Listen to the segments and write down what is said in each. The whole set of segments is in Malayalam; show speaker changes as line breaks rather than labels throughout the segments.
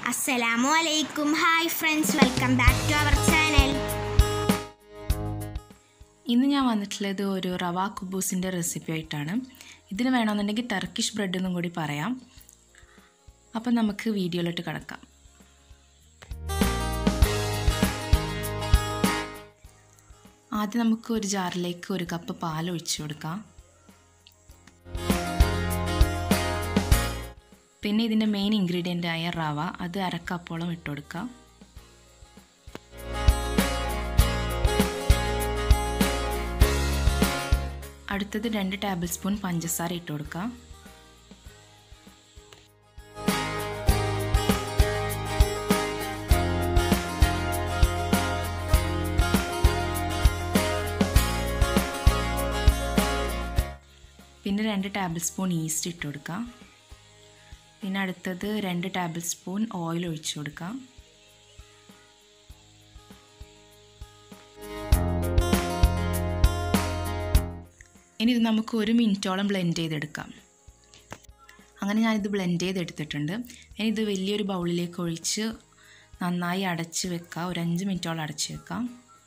അസ്സലാമു അലൈക്കും hi friends welcome back to our channel
ഇന്ന് ഞാൻ വന്നിട്ടുള്ളത് ഒരു റവ കുബൂസിൻ്റെ റെസിപ്പി ആയിട്ടാണ് ഇതിന് വേണമെന്നുണ്ടെങ്കിൽ ടർക്കിഷ് ബ്രെഡ് എന്നും കൂടി പറയാം അപ്പം നമുക്ക് വീഡിയോയിലോട്ട് കിടക്കാം ആദ്യം നമുക്ക് ഒരു ജാറിലേക്ക് ഒരു കപ്പ് പാൽ ഒഴിച്ചു കൊടുക്കാം പിന്നെ ഇതിൻ്റെ മെയിൻ ഇൻഗ്രീഡിയൻ്റ് ആയ റവ അത് അരക്കപ്പോളം ഇട്ട് കൊടുക്കാം അടുത്തത് രണ്ട് ടേബിൾ സ്പൂൺ പഞ്ചസാര ഇട്ട് കൊടുക്കാം പിന്നെ രണ്ട് ടേബിൾ സ്പൂൺ ഈസ്റ്റ് ഇട്ട് കൊടുക്കാം പിന്നെ അടുത്തത് രണ്ട് ടേബിൾ സ്പൂൺ ഓയിൽ ഒഴിച്ചു കൊടുക്കാം ഇനി ഇത് നമുക്ക് ഒരു മിനിറ്റോളം ബ്ലെൻഡ് ചെയ്തെടുക്കാം അങ്ങനെ ഞാനിത് ബ്ലെൻഡ് ചെയ്തെടുത്തിട്ടുണ്ട് ഇനി ഇത് വലിയൊരു ബൗളിലേക്ക് ഒഴിച്ച് നന്നായി അടച്ച് വെക്കാം ഒരു അഞ്ച് മിനിറ്റോളം അടച്ച് വെക്കാം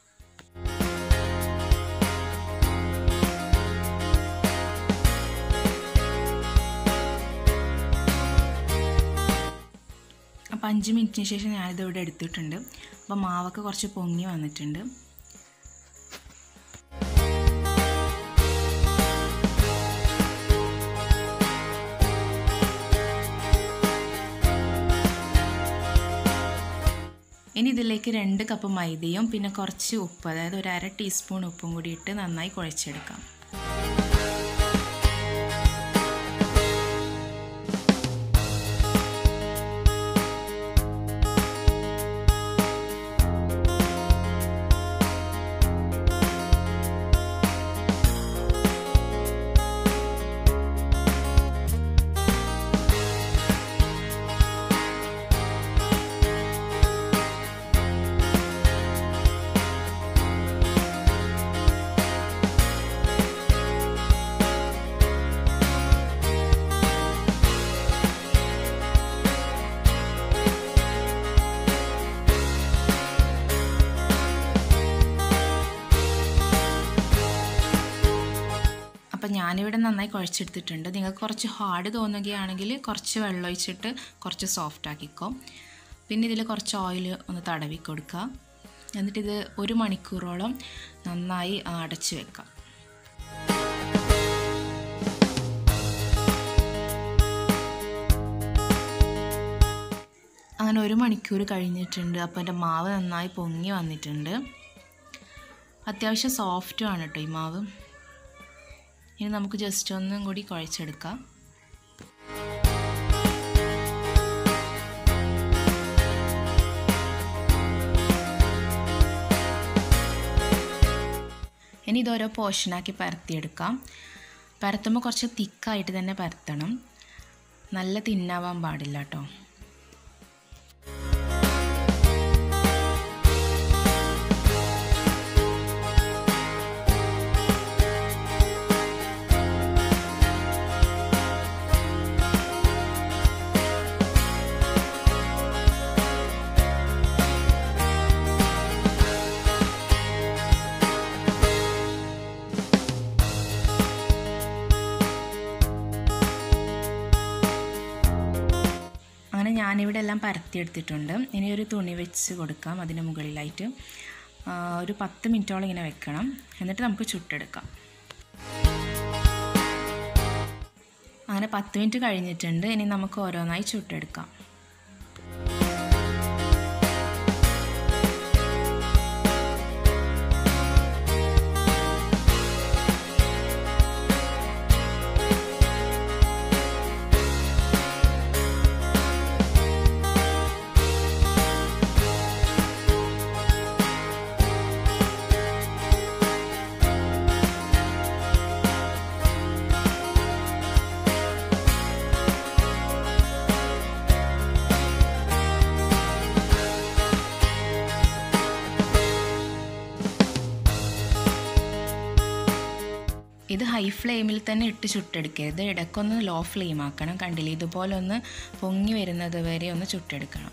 അപ്പോൾ അഞ്ച് മിനിറ്റിന് ശേഷം ഞാനിത് ഇവിടെ എടുത്തിട്ടുണ്ട് അപ്പോൾ മാവൊക്കെ കുറച്ച് പൊങ്ങി വന്നിട്ടുണ്ട് ഇനി ഇതിലേക്ക് രണ്ട് കപ്പ് മൈദയും പിന്നെ കുറച്ച് ഉപ്പ് അതായത് ഒരു അര ടീസ്പൂൺ ഉപ്പും കൂടി ഇട്ട് നന്നായി കുഴച്ചെടുക്കാം അപ്പം ഞാനിവിടെ നന്നായി കുഴച്ചെടുത്തിട്ടുണ്ട് നിങ്ങൾക്ക് കുറച്ച് ഹാർഡ് തോന്നുകയാണെങ്കിൽ കുറച്ച് വെള്ളം ഒഴിച്ചിട്ട് കുറച്ച് സോഫ്റ്റ് ആക്കിക്കോ പിന്നെ ഇതിൽ കുറച്ച് ഓയിൽ ഒന്ന് തടവി കൊടുക്കുക എന്നിട്ടിത് ഒരു മണിക്കൂറോളം നന്നായി അടച്ച് വെക്കാം അങ്ങനെ ഒരു മണിക്കൂർ കഴിഞ്ഞിട്ടുണ്ട് അപ്പോൾ എൻ്റെ മാവ് നന്നായി പൊങ്ങി വന്നിട്ടുണ്ട് അത്യാവശ്യം സോഫ്റ്റുമാണ് കേട്ടോ ഈ മാവ് ഇനി നമുക്ക് ജസ്റ്റ് ഒന്നും കൂടി കുഴച്ചെടുക്കാം ഇനി ഇതോരോ പോർഷനാക്കി പരത്തിയെടുക്കാം പരത്തുമ്പോൾ കുറച്ച് തിക്കായിട്ട് തന്നെ പരത്തണം നല്ല തിന്നാവാൻ പാടില്ല കേട്ടോ അങ്ങനെ ഞാനിവിടെ എല്ലാം പരത്തിയെടുത്തിട്ടുണ്ട് ഇനി ഒരു തുണി വെച്ച് കൊടുക്കാം അതിന് മുകളിലായിട്ട് ഒരു പത്ത് മിനിറ്റോളം ഇങ്ങനെ വെക്കണം എന്നിട്ട് നമുക്ക് ചുട്ടെടുക്കാം അങ്ങനെ പത്ത് മിനിറ്റ് കഴിഞ്ഞിട്ടുണ്ട് ഇനി നമുക്ക് ഓരോന്നായി ചുട്ടെടുക്കാം ഹൈ ഫ്ലെയിമിൽ തന്നെ ഇട്ട് ചുട്ടെടുക്കരുത് ഇടയ്ക്കൊന്ന് ലോ ഫ്ലെയിം ആക്കണം കണ്ടില്ലേ ഇതുപോലെ ഒന്ന് പൊങ്ങി വരുന്നത് വരെ ഒന്ന് ചുട്ടെടുക്കണം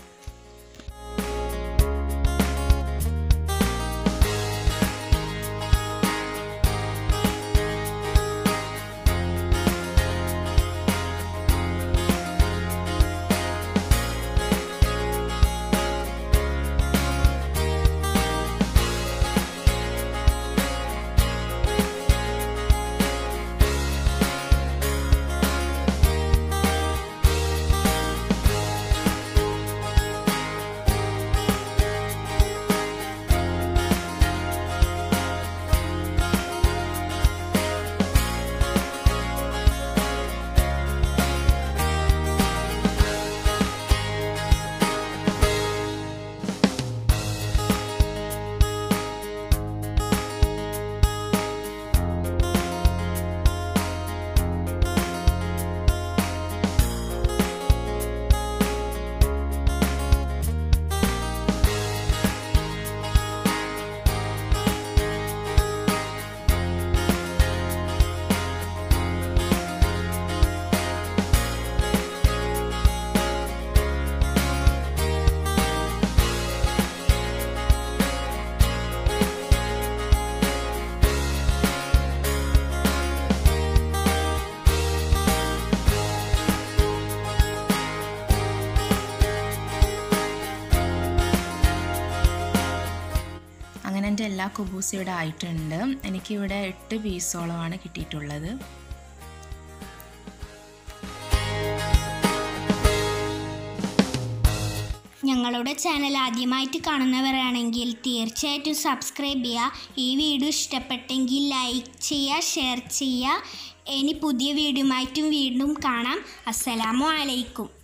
അങ്ങനെ എൻ്റെ എല്ലാ കുബൂസും ഇവിടെ ആയിട്ടുണ്ട് എനിക്കിവിടെ എട്ട് പീസോളമാണ് കിട്ടിയിട്ടുള്ളത്
ഞങ്ങളുടെ ചാനൽ ആദ്യമായിട്ട് കാണുന്നവരാണെങ്കിൽ തീർച്ചയായിട്ടും സബ്സ്ക്രൈബ് ചെയ്യുക ഈ വീഡിയോ ഇഷ്ടപ്പെട്ടെങ്കിൽ ലൈക്ക് ചെയ്യുക ഷെയർ ചെയ്യുക ഇനി പുതിയ വീഡിയോയുമായിട്ടും വീണ്ടും കാണാം അസ്സലാമു അലൈക്കും